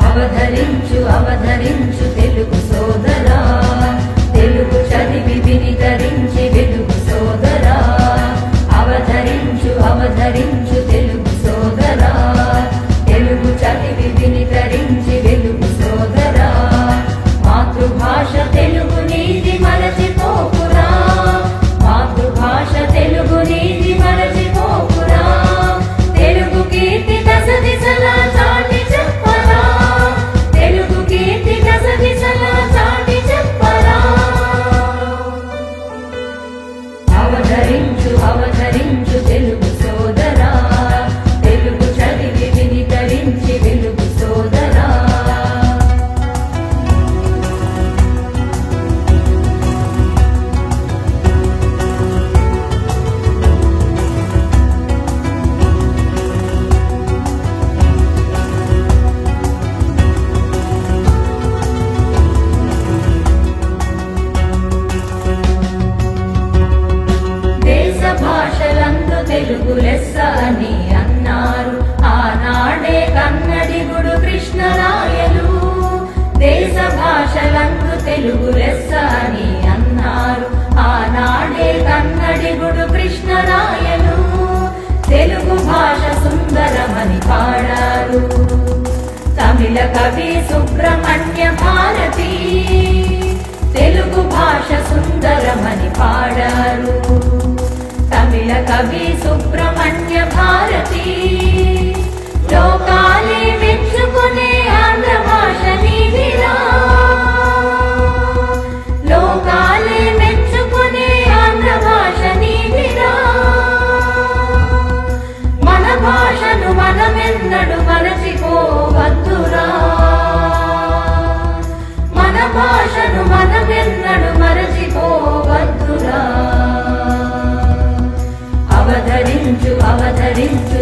అవధరించు అవధరించు తెలుగు సోదరా తెలుగు చదివి వినితరించి వెలుగు సోదరా అవధరించు అవధరించు తెలుగు సోదరా తెలుగు చదివి వినితరించి వెలుగు సోదరా మాతృభాష తెలుగు నీది మరచిపోకురా మాతృభాష తెలుగు నీది మరచిపోకురా తెలుగు కీర్తి దశ దిశలా చాటి చెప్పరా తెలుగు కీర్తి దశ దిశలా చాటి చెప్పరా అవధరించు అవధరించు తెలుగు సోదరా తెలుగు చదివి వినితరించి వెలుగు సోదరా దేశ భాషలందు తెలుగు లెస్స అని అన్నారు ఆనాడే కన్నడిగుడు కృష్ణరాయలు దేశ భాషలందు తెలుగు లెస్స అని అన్నారు ఆనాడే కన్నడిగుడు కృష్ణరాయలు తెలుగు భాష సుందరమని పాడారు తమిళ కవి సుబ్రహ్మణ్య భారతి తెలుగు భాష సుందరమని పాడారు తమిళ కవి సుబ్రహ్మణ్య భారతి లోకాలే మెచ్చుకునే ఆంధ్ర భాష నీదిరా లోకాలే మెచ్చుకునే ఆంధ్ర భాష నీదిరా మన భాషను మనమెన్నడు మరచిపోవద్దురా మన భాషను మనమెన్నడు మరచిపోవద్దురా అవధరించు అవధరించు